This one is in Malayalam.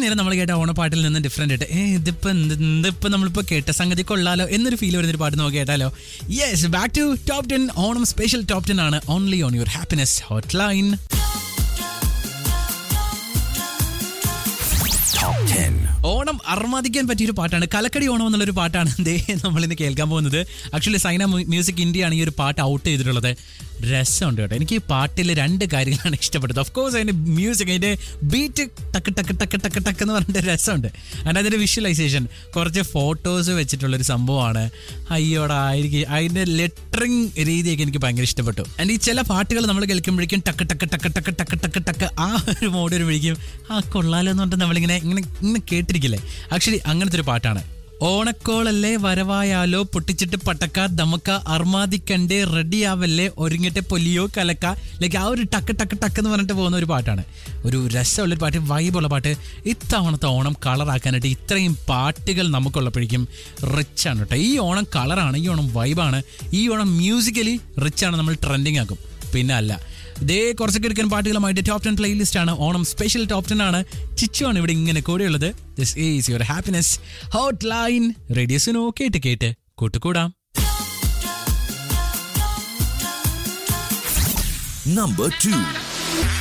നേരം നമ്മൾ കേട്ട ഓണപ്പാട്ടിൽ നിന്ന് ഡിഫറെന്റ് ആയിട്ട് ഏ ഇതിപ്പോ എന്ത് ഇതിപ്പോ നമ്മളിപ്പോ കേട്ട സംഗതി കൊള്ളാലോ എന്നൊരു ഫീൽ വരുന്നൊരു പാട്ട് നമുക്ക് കേട്ടാലോ yes back to top ten Onam special top ten ആണ് only on your happiness hotline Onam അർമാദിക്കാൻ പറ്റിയൊരു പാട്ടാണ് കലക്കടി ഓണം എന്നുള്ളൊരു പാട്ടാണ് ദേ നമ്മളിന്ന് കേൾക്കാൻ പോകുന്നത് ആക്ച്വലി സൈന മ്യൂസിക് ഇന്ത്യ ആണ് ഈ ഒരു പാട്ട് ഔട്ട് ചെയ്തിട്ടുള്ളത് രസമുണ്ട് കേട്ടോ എനിക്ക് ഈ പാട്ടിൽ രണ്ട് കാര്യങ്ങളാണ് ഇഷ്ടപ്പെട്ടത് ഓഫ് കോഴ്സ് അതിന്റെ മ്യൂസിക് അതിന്റെ ബീറ്റ് ടക്ക് ടക്ക് ടക്ക് ടക്ക് ടക്ക് എന്ന് പറഞ്ഞിട്ട് രസമുണ്ട് അതിൻ്റെ അതിന്റെ വിഷ്വലൈസേഷൻ കുറച്ച് ഫോട്ടോസ് വെച്ചിട്ടുള്ളൊരു സംഭവമാണ് അയ്യോടാ എനിക്ക് അതിന്റെ ലെറ്ററിങ് രീതിയൊക്കെ എനിക്ക് ഭയങ്കര ഇഷ്ടപ്പെട്ടു ആൻഡ് ഈ ചില പാട്ടുകൾ നമ്മൾ കേൾക്കുമ്പോഴേക്കും ടക്ക് ടക്ക് ടക്ക് ടക്ക് ടക്ക് ടക്ക് ടക്ക് ആ ഒരു മോഡ് വരുമ്പോഴേക്കും ആ കൊള്ളാലോ എന്ന് പറഞ്ഞിട്ട് നമ്മളിങ്ങനെ ഇങ്ങനെ ഇങ്ങനെ കേട്ടിരിക്കില്ലേ ആക്ച്വലി അങ്ങനത്തെ ഒരു പാട്ടാണ് ഓണക്കോളല്ലേ വരവായാലോ പൊട്ടിച്ചിട്ട് പട്ടക്ക ദമക്ക അർമാദിക്കണ്ടേ റെഡിയാവല്ലേ ഒരുങ്ങിട്ട് പൊലിയോ കലക്ക ലൈക്ക് ആ ഒരു ടക്ക് ടക്ക് ടക്ക് എന്ന് പറഞ്ഞിട്ട് പോകുന്ന ഒരു പാട്ടാണ് ഒരു രസമുള്ള ഒരു പാട്ട് വൈബുള്ള പാട്ട് ഇത്തവണത്തെ ഓണം കളറാക്കാനായിട്ട് ഇത്രയും പാട്ടുകൾ നമുക്കുള്ളപ്പോഴേക്കും റിച്ച് ആണ് കേട്ടോ ഈ ഓണം കളറാണ് ഈ ഓണം വൈബാണ് ഈ ഓണം മ്യൂസിക്കലി റിച്ച് ആണ് നമ്മൾ ട്രെൻഡിങ് ആക്കും പിന്നെ അല്ല ഇതേ കുറച്ചൊക്കെ എടുക്കാൻ പാട്ടുകളുമായിട്ട് ടോപ്പ് ടെൻ പ്ലേലിസ്റ്റ് ആണ് ഓണം സ്പെഷ്യൽ ടോപ്പ് ടെൻ ആണ് ചിച്ചു ആണ് ഇവിടെ ഇങ്ങനെ കൂടെയുള്ളത് this is your happiness hotline radio Sino കേട്ട് കേട്ട് കൂട്ടുകൂടാം Number two.